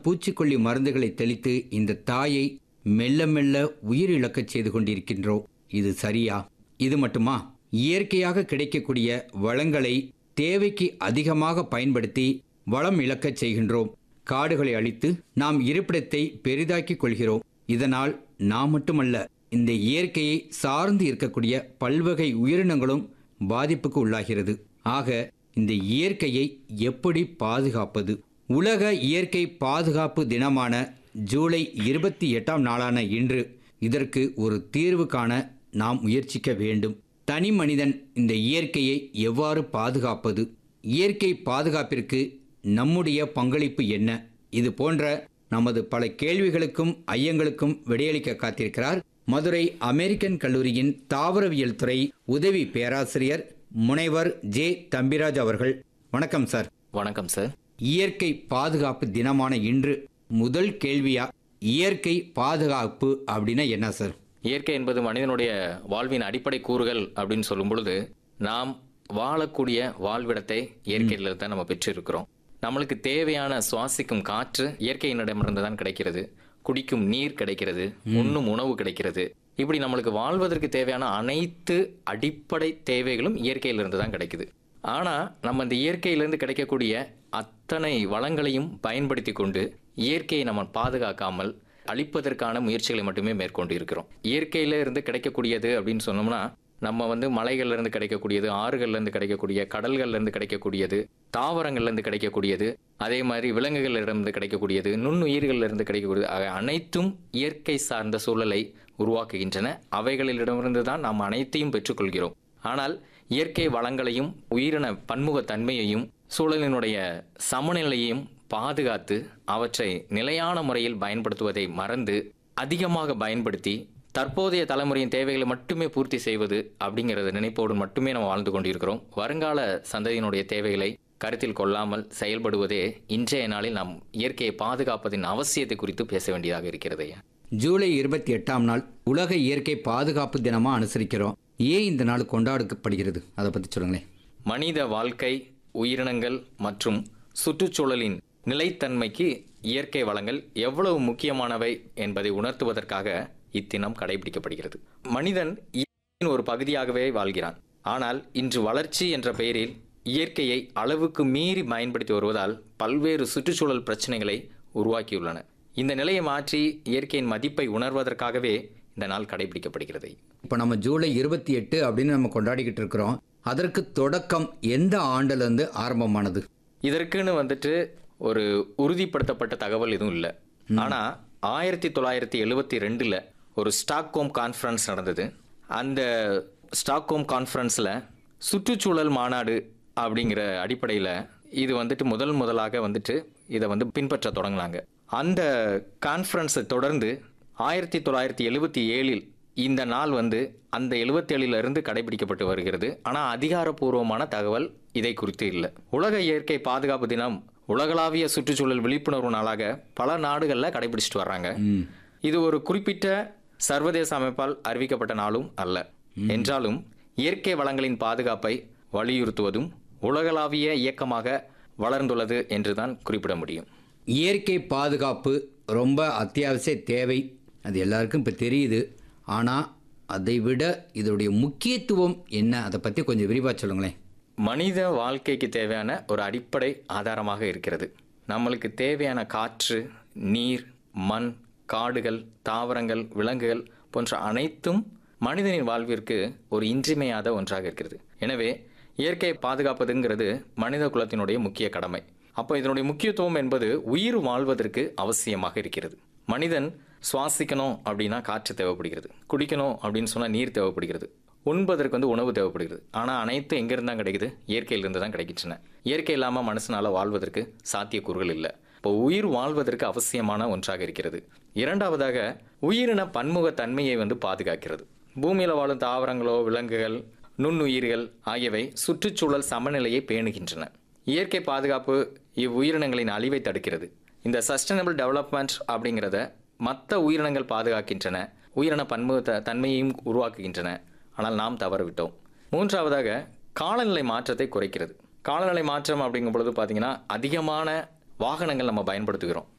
பூச்சிக்கொல்லி மருந்துகளை தெளித்து இந்த தாயை மெல்ல மெல்ல உயிரிழக்கச் செய்து கொண்டிருக்கின்றோம் இது சரியா இது மட்டுமா இயற்கையாக கிடைக்கக்கூடிய வளங்களை தேவைக்கு அதிகமாக பயன்படுத்தி வளம் இழக்கச் செய்கின்றோம் காடுகளை அழித்து நாம் இருப்பிடத்தை பெரிதாக்கிக் கொள்கிறோம் இதனால் நாம் மட்டுமல்ல இந்த இயற்கையை சார்ந்து இருக்கக்கூடிய பல்வகை உயிரினங்களும் பாதிப்புக்கு உள்ளாகிறது ஆக இந்த இயற்கையை எப்படி பாதுகாப்பது உலக இயற்கை பாதுகாப்பு தினமான ஜூலை இருபத்தி எட்டாம் நாளான இன்று இதற்கு ஒரு தீர்வு காண நாம் முயற்சிக்க வேண்டும் தனி மனிதன் இந்த இயற்கையை எவ்வாறு பாதுகாப்பது இயற்கை பாதுகாப்பிற்கு நம்முடைய பங்களிப்பு என்ன இது போன்ற நமது பல கேள்விகளுக்கும் ஐயங்களுக்கும் விடையளிக்க காத்திருக்கிறார் மதுரை அமெரிக்கன் கல்லூரியின் தாவரவியல் துறை உதவி பேராசிரியர் முனைவர் ஜே தம்பிராஜ் அவர்கள் வணக்கம் சார் வணக்கம் சார் இயற்கை பாதுகாப்பு தினமான இன்று முதல் கேள்வியா இயற்கை பாதுகாப்பு அப்படின்னா என்ன சார் இயற்கை என்பது மனிதனுடைய வாழ்வின் அடிப்படை கூறுகள் அப்படின்னு சொல்லும் பொழுது நாம் வாழக்கூடிய வாழ்விடத்தை இயற்கையிலிருந்து தான் நம்ம பெற்றிருக்கிறோம் நம்மளுக்கு தேவையான சுவாசிக்கும் காற்று இயற்கையினிடமிருந்து தான் கிடைக்கிறது குடிக்கும் நீர் கிடைக்கிறது உண்ணும் உணவு கிடைக்கிறது இப்படி நம்மளுக்கு வாழ்வதற்கு தேவையான அனைத்து அடிப்படை தேவைகளும் இயற்கையிலிருந்து தான் கிடைக்குது ஆனா நம்ம இந்த இயற்கையிலிருந்து கிடைக்கக்கூடிய அத்தனை வளங்களையும் பயன்படுத்தி கொண்டு இயற்கையை நம்ம பாதுகாக்காமல் அழிப்பதற்கான முயற்சிகளை மட்டுமே மேற்கொண்டு இருக்கிறோம் இயற்கையில இருந்து கிடைக்கக்கூடியது அப்படின்னு சொன்னோம்னா நம்ம வந்து மலைகள்ல இருந்து கிடைக்கக்கூடியது ஆறுகள்ல இருந்து கிடைக்கக்கூடிய கடல்கள்ல இருந்து கிடைக்கக்கூடியது தாவரங்கள்ல இருந்து கிடைக்கக்கூடியது அதே மாதிரி விலங்குகள்ல இருந்து கிடைக்கக்கூடியது நுண்ணுயிர்கள்ல இருந்து கிடைக்கக்கூடியது ஆக அனைத்தும் இயற்கை சார்ந்த சூழலை உருவாக்குகின்றன அவைகளிடமிருந்து தான் நாம் அனைத்தையும் பெற்றுக்கொள்கிறோம் ஆனால் இயற்கை வளங்களையும் உயிரின பன்முகத்தன்மையையும் சூழலினுடைய சமநிலையையும் பாதுகாத்து அவற்றை நிலையான முறையில் பயன்படுத்துவதை மறந்து அதிகமாக பயன்படுத்தி தற்போதைய தலைமுறையின் தேவைகளை மட்டுமே பூர்த்தி செய்வது அப்படிங்கிறத நினைப்போடு மட்டுமே நம்ம வாழ்ந்து கொண்டிருக்கிறோம் வருங்கால சந்ததியினுடைய தேவைகளை கருத்தில் கொள்ளாமல் செயல்படுவதே இன்றைய நாளில் நாம் இயற்கையை பாதுகாப்பதின் அவசியத்தை குறித்து பேச வேண்டியதாக இருக்கிறது ஐயா ஜூலை இருபத்தி எட்டாம் நாள் உலக இயற்கை பாதுகாப்பு தினமா அனுசரிக்கிறோம் ஏன் இந்த நாள் கொண்டாடப்படுகிறது அதை பத்தி சொல்லுங்களேன் மனித வாழ்க்கை உயிரினங்கள் மற்றும் சுற்றுச்சூழலின் நிலைத்தன்மைக்கு இயற்கை வளங்கள் எவ்வளவு முக்கியமானவை என்பதை உணர்த்துவதற்காக இத்தினம் கடைபிடிக்கப்படுகிறது மனிதன் இயற்கையின் ஒரு பகுதியாகவே வாழ்கிறான் ஆனால் இன்று வளர்ச்சி என்ற பெயரில் இயற்கையை அளவுக்கு மீறி பயன்படுத்தி வருவதால் பல்வேறு சுற்றுச்சூழல் பிரச்சனைகளை உருவாக்கியுள்ளன இந்த நிலையை மாற்றி இயற்கையின் மதிப்பை உணர்வதற்காகவே இந்த நாள் கடைபிடிக்கப்படுகிறது இப்போ நம்ம ஜூலை இருபத்தி எட்டு அப்படின்னு நம்ம கொண்டாடிக்கிட்டு இருக்கிறோம் அதற்கு தொடக்கம் எந்த ஆண்டுல இருந்து ஆரம்பமானது இதற்குன்னு வந்துட்டு ஒரு உறுதிப்படுத்தப்பட்ட தகவல் எதுவும் இல்லை ஆனா ஆயிரத்தி தொள்ளாயிரத்தி எழுவத்தி ரெண்டுல ஒரு ஸ்டாக்ஹோம் கான்ஃபரன்ஸ் நடந்தது அந்த ஸ்டாக்ஹோம் கான்ஃபரன்ஸ்ல சுற்றுச்சூழல் மாநாடு அப்படிங்கிற அடிப்படையில் இது வந்துட்டு முதல் முதலாக வந்துட்டு இதை வந்து பின்பற்ற தொடங்கினாங்க அந்த கான்ஃபரன்ஸை தொடர்ந்து ஆயிரத்தி தொள்ளாயிரத்தி எழுவத்தி ஏழில் இந்த நாள் வந்து அந்த எழுவத்தேழுல இருந்து கடைபிடிக்கப்பட்டு வருகிறது ஆனால் அதிகாரப்பூர்வமான தகவல் இதை குறித்து இல்லை உலக இயற்கை பாதுகாப்பு தினம் உலகளாவிய சுற்றுச்சூழல் விழிப்புணர்வு நாளாக பல நாடுகளில் கடைபிடிச்சிட்டு வர்றாங்க இது ஒரு குறிப்பிட்ட சர்வதேச அமைப்பால் அறிவிக்கப்பட்ட நாளும் அல்ல என்றாலும் இயற்கை வளங்களின் பாதுகாப்பை வலியுறுத்துவதும் உலகளாவிய இயக்கமாக வளர்ந்துள்ளது என்றுதான் குறிப்பிட முடியும் இயற்கை பாதுகாப்பு ரொம்ப அத்தியாவசிய தேவை அது எல்லாருக்கும் இப்போ தெரியுது ஆனால் அதை விட இதோடைய முக்கியத்துவம் என்ன அதை பற்றி கொஞ்சம் விரிவாக சொல்லுங்களேன் மனித வாழ்க்கைக்கு தேவையான ஒரு அடிப்படை ஆதாரமாக இருக்கிறது நம்மளுக்கு தேவையான காற்று நீர் மண் காடுகள் தாவரங்கள் விலங்குகள் போன்ற அனைத்தும் மனிதனின் வாழ்விற்கு ஒரு இன்றியமையாத ஒன்றாக இருக்கிறது எனவே இயற்கை பாதுகாப்பதுங்கிறது மனித குலத்தினுடைய முக்கிய கடமை அப்போ இதனுடைய முக்கியத்துவம் என்பது உயிர் வாழ்வதற்கு அவசியமாக இருக்கிறது மனிதன் சுவாசிக்கணும் அப்படின்னா காற்று தேவைப்படுகிறது குடிக்கணும் அப்படின்னு சொன்னால் நீர் தேவைப்படுகிறது உண்பதற்கு வந்து உணவு தேவைப்படுகிறது ஆனால் அனைத்தும் எங்கேருந்து தான் கிடைக்குது இயற்கையிலிருந்து தான் கிடைக்கின்றன இயற்கை இல்லாமல் மனுஷனால் வாழ்வதற்கு சாத்தியக்கூறுகள் இல்லை இப்போ உயிர் வாழ்வதற்கு அவசியமான ஒன்றாக இருக்கிறது இரண்டாவதாக உயிரின பன்முக தன்மையை வந்து பாதுகாக்கிறது பூமியில் வாழும் தாவரங்களோ விலங்குகள் நுண்ணுயிர்கள் ஆகியவை சுற்றுச்சூழல் சமநிலையை பேணுகின்றன இயற்கை பாதுகாப்பு இவ்வுயிரினங்களின் அழிவை தடுக்கிறது இந்த சஸ்டைனபிள் டெவலப்மெண்ட் அப்படிங்கிறத மற்ற உயிரினங்கள் பாதுகாக்கின்றன உயிரின பன்முக த- தன்மையையும் உருவாக்குகின்றன ஆனால் நாம் தவறவிட்டோம் மூன்றாவதாக காலநிலை மாற்றத்தை குறைக்கிறது காலநிலை மாற்றம் அப்படிங்கும் பொழுது பார்த்தீங்கன்னா அதிகமான வாகனங்கள் நம்ம பயன்படுத்துகிறோம்